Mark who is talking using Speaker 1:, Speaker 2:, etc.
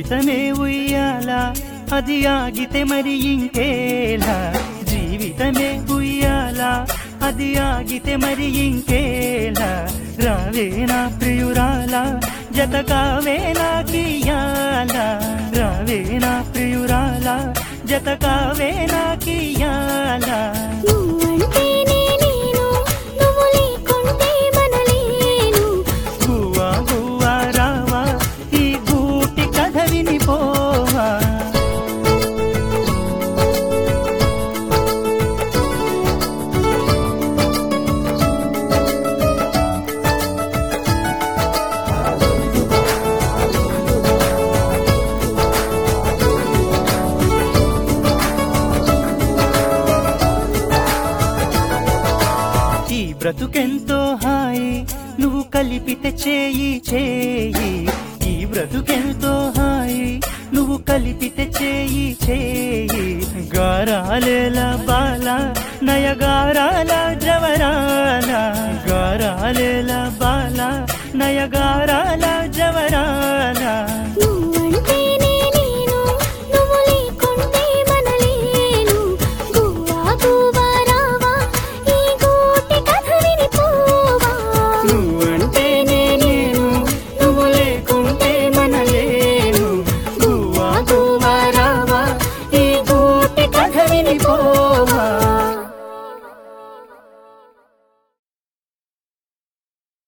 Speaker 1: జీవితమే ఉయ్యాల అది ఆగితే మరి ఇంకేలా జీవితమే ఉయ్యాల అది ఆగితే మరి ఇంకేలా రావే నా ప్రియురాల జత కావే నాకియాల రావే నా ప్రియురాల జత కావే నాకియాల
Speaker 2: నువ్వంటేనే నేను నువ్వు లేకుంటే మనలేను
Speaker 1: గువ్వా గువ్వా రావా ఈ గూటి కథ వినిపోవా ఈ బ్రతుకెంతో హాయి నువ్వు కలిపితే చేయి చేయి ఈ బ్రతుకెంతో హాయి నువ్వు కలిపితే చేయి చేయి గారాలేల బాల నయగారాల జవరాల గారాలేల బాల నయగారాల